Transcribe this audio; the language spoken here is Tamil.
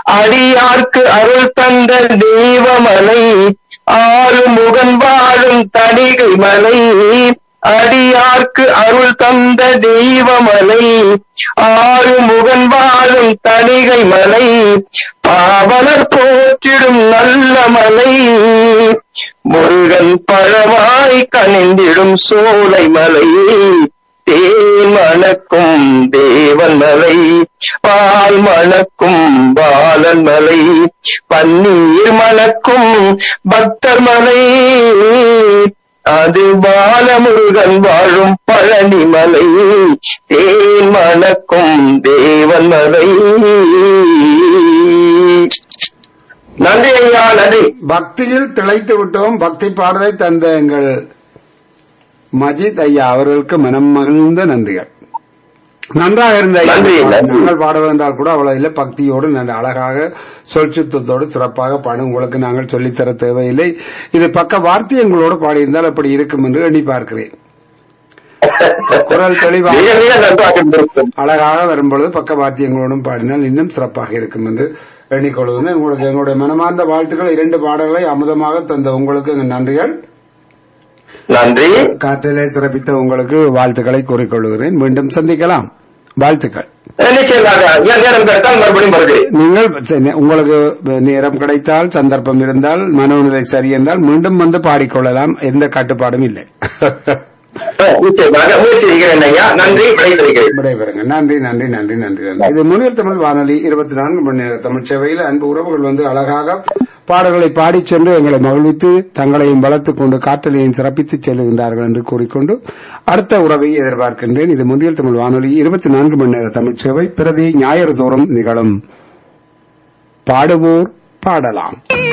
அடியார்க்கு அருள் தந்த தெய்வமலை ஆறு முகன் வாழும் தணிகை மலை அடியார்க்கு அருள் தந்த தெய்வமலை ஆறு முகன் வாழும் தணிகை மலை பாவலர் போற்றிடும் நல்ல மலை முருகன் பழமாய் கனிந்திடும் சோலை மலை தேன் மணக்கும் தேவன் மலை பால் மணக்கும் பாலன் மலை பன்னீர் மணக்கும் பக்தர் மலை அது பாலமுருகன் வாழும் பழனி மலை தேன் மணக்கும் தேவன் மலை நன்றி ஐயா நன்றி பக்தியில் திளைத்து விட்டோம் பக்தி பாடலை தந்த எங்கள் மஜித் ஐயா அவர்களுக்கு மனம் மகிழ்ந்த நன்றிகள் நன்றாக இருந்த ஐயா. நன்றி, நன்றி. நாங்கள் பாடுவதென்றால் கூட அவ்வளவு இல்லை பக்தியோடு நல்ல அழகாக சொல் சுத்தத்தோடு சிறப்பாக பாட உங்களுக்கு நாங்கள் சொல்லித்தர தேவையில்லை இது பக்க வார்த்தையங்களோடு பாடியிருந்தால் அப்படி இருக்கும் என்று எண்ணி பார்க்கிறேன் குரல் தெளிவாக மிக மிக நன்றாக இருந்திருக்கும் அழகாக வரும்பொழுது பக்க வாத்தியங்களோடும் பாடினால் இன்னும் சிறப்பாக இருக்கும் என்று எண்ணிக்கொள்வது உங்களுக்கு எங்களுடைய மனமார்ந்த வாழ்த்துக்கள் இரண்டு பாடல்களை அமுதமாக தந்த உங்களுக்கு எங்கள் நன்றிகள் நன்றி காற்றிலே திறப்பித்த உங்களுக்கு வாழ்த்துக்களை கூறிக்கொள்கிறேன் மீண்டும் சந்திக்கலாம் வாழ்த்துக்கள் நிச்சயமாக என் நேரம் கிடைத்தால் மறுபடியும் வருகிறேன் நீங்கள் சரி, உங்களுக்கு நேரம் கிடைத்தால் சந்தர்ப்பம் இருந்தால் மனோநிலை சரி என்றால் மீண்டும் வந்து பாடிக்கொள்ளலாம் எந்த கட்டுப்பாடும் இல்லை நிச்சயமாக முயற்சி செய்கிறேன் ஐயா நன்றி விடைபெறுகிறேன் விடைபெறுங்க நன்றி நன்றி நன்றி நன்றி நன்றி இது முன்னில் தமிழ் வானொலி இருபத்தி நான்கு மணி நேர தமிழ் சேவையில் அன்பு உறவுகள் வந்து அழகாக பாடல்களை பாடிச் சென்று எங்களை மகிழ்வித்து தங்களையும் வளர்த்துக் கொண்டு காற்றலையும் சிறப்பித்துச் செல்கின்றார்கள் என்று கூறிக்கொண்டு அடுத்த உறவை எதிர்பார்க்கின்றேன் இது முன்னில் தமிழ் வானொலி இருபத்தி நான்கு மணி நேர தமிழ் சேவை பிரதி ஞாயிறு தோறும் நிகழும் பாடுவோர் பாடலாம்